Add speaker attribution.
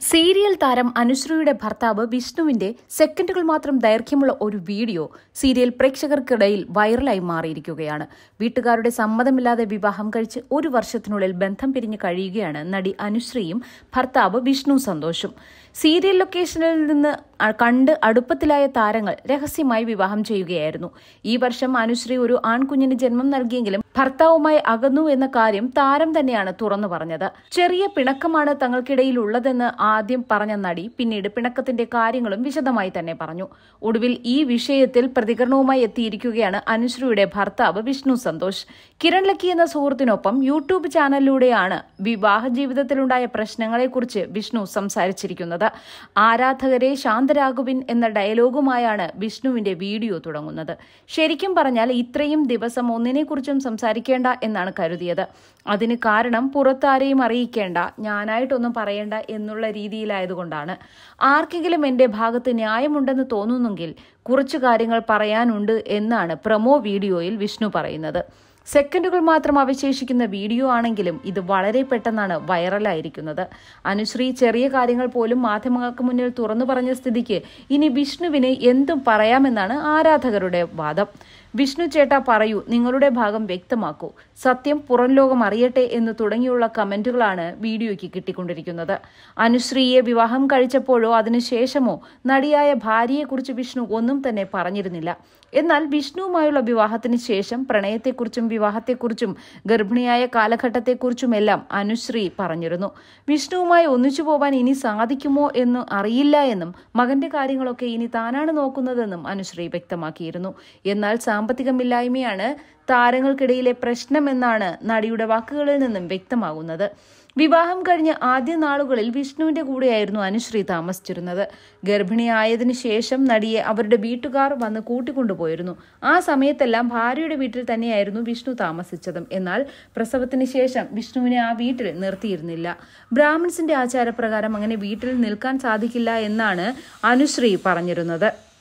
Speaker 1: serial താരം അനുശ്രീയുടെ ഭർത്താവ് വിഷ്ണുവിന്റെ സെക്കൻഡുകൾ മാത്രം ദൈർഘ്യമുള്ള ഒരു വീഡിയോ സീരിയൽ പ്രേക്ഷകർക്കിടയിൽ വൈറലായി മാറിയിരിക്കുകയാണ് വീട്ടുകാരുടെ സമ്മതമില്ലാതെ വിവാഹം കഴിച്ച് ഒരു വർഷത്തിനുള്ളിൽ ബന്ധം പിരിഞ്ഞു കഴിയുകയാണ് നടി അനുശ്രീയും ഭർത്താവ് വിഷ്ണു സന്തോഷും സീരിയൽ ലൊക്കേഷനിൽ നിന്ന് അ- കണ്ട് അടുപ്പത്തിലായ താരങ്ങൾ രഹസ്യമായി വിവാഹം ചെയ്യുകയായിരുന്നു ഈ വർഷം അനുശ്രീ ഒരു ആൺകുഞ്ഞിന് ജന്മം നൽകിയെങ്കിലും ഭർത്താവുമായി അകന്നു എന്ന കാര്യം താരം തന്നെയാണ് തുറന്നു പറഞ്ഞത് ചെറിയ പിണക്കമാണ് തങ്ങൾക്കിടയിൽ ഉള്ളതെന്ന് ആദ്യം പറഞ്ഞ നടി പിന്നീട് പിണക്കത്തിന്റെ കാര്യങ്ങളും വിശദമായി തന്നെ പറഞ്ഞു ഒടുവിൽ ഈ വിഷയത്തിൽ പ്രതികരണവുമായി എത്തിയിരിക്കുകയാണ് അനുശ്രീയുടെ ഭർത്താവ് വിഷ്ണു സന്തോഷ് കിരൺ ലക്കി എന്ന സുഹൃത്തിനൊപ്പം യൂട്യൂബ് ചാനലിലൂടെയാണ് വിവാഹ ജീവിതത്തിലുണ്ടായ പ്രശ്നങ്ങളെക്കുറിച്ച് വിഷ്ണു സംസാരിച്ചിരിക്കുന്നത് ആരാധകരെ ശാന്തരാഘുവിൻ എന്ന ഡയലോഗുമായാണ് വിഷ്ണുവിന്റെ വീഡിയോ തുടങ്ങുന്നത് ശരിക്കും പറഞ്ഞാൽ ഇത്രയും ദിവസം ഒന്നിനെക്കുറിച്ചും സംസാരിക്കേണ്ട എന്നാണ് കരുതിയത് അതിന് കാരണം പുറത്താരെയും അറിയിക്കേണ്ട ഞാനായിട്ടൊന്നും പറയേണ്ട എന്നുള്ള രീതിയിലായതുകൊണ്ടാണ് ആർക്കെങ്കിലും എന്റെ ഭാഗത്ത് ന്യായമുണ്ടെന്ന് തോന്നുന്നെങ്കിൽ കുറച്ചു കാര്യങ്ങൾ പറയാനുണ്ട് എന്നാണ് പ്രൊമോ വീഡിയോയിൽ വിഷ്ണു പറയുന്നത് സെക്കൻഡുകൾ മാത്രം അവശേഷിക്കുന്ന വീഡിയോ ആണെങ്കിലും ഇത് വളരെ പെട്ടെന്നാണ് വൈറലായിരിക്കുന്നത് അനുശ്രീ ചെറിയ കാര്യങ്ങൾ പോലും മാധ്യമങ്ങൾക്ക് മുന്നിൽ തുറന്നു പറഞ്ഞ സ്ഥിതിക്ക് ഇനി വിഷ്ണുവിന് എന്തും പറയാമെന്നാണ് ആരാധകരുടെ വാദം വിഷ്ണു ചേട്ടാ പറയൂ നിങ്ങളുടെ ഭാഗം വ്യക്തമാക്കൂ സത്യം പുറം ലോകം അറിയട്ടെ എന്ന് തുടങ്ങിയുള്ള കമന്റുകളാണ് വീഡിയോയ്ക്ക് കിട്ടിക്കൊണ്ടിരിക്കുന്നത് അനുശ്രീയെ വിവാഹം കഴിച്ചപ്പോഴോ അതിനുശേഷമോ നടിയായ ഭാര്യയെക്കുറിച്ച് വിഷ്ണു ഒന്നും തന്നെ പറഞ്ഞിരുന്നില്ല എന്നാൽ വിഷ്ണുവുമായുള്ള വിവാഹത്തിന് ശേഷം പ്രണയത്തെക്കുറിച്ചും വിവാഹത്തെക്കുറിച്ചും ഗർഭിണിയായ കാലഘട്ടത്തെക്കുറിച്ചുമെല്ലാം അനുശ്രീ പറഞ്ഞിരുന്നു വിഷ്ണുവുമായി ഒന്നിച്ചു പോവാൻ ഇനി സാധിക്കുമോ എന്ന് അറിയില്ല എന്നും മകന്റെ കാര്യങ്ങളൊക്കെ ഇനി താനാണ് നോക്കുന്നതെന്നും അനുശ്രീ വ്യക്തമാക്കിയിരുന്നു എന്നാൽ സാമ്പത്തികമില്ലായ്മയാണ് താരങ്ങൾക്കിടയിലെ പ്രശ്നമെന്നാണ് നടിയുടെ വാക്കുകളിൽ നിന്നും വ്യക്തമാകുന്നത് വിവാഹം കഴിഞ്ഞ ആദ്യ നാളുകളിൽ വിഷ്ണുവിന്റെ കൂടെയായിരുന്നു അനുശ്രീ താമസിച്ചിരുന്നത് ഗർഭിണിയായതിനു ശേഷം നടിയെ അവരുടെ വീട്ടുകാർ വന്ന് കൂട്ടിക്കൊണ്ടുപോയിരുന്നു ആ സമയത്തെല്ലാം ഭാര്യയുടെ വീട്ടിൽ തന്നെയായിരുന്നു വിഷ്ണു താമസിച്ചതും എന്നാൽ പ്രസവത്തിന് ശേഷം വിഷ്ണുവിനെ ആ വീട്ടിൽ നിർത്തിയിരുന്നില്ല ബ്രാഹ്മിൺസിന്റെ ആചാരപ്രകാരം അങ്ങനെ വീട്ടിൽ നിൽക്കാൻ സാധിക്കില്ല എന്നാണ് അനുശ്രീ പറഞ്ഞിരുന്നത്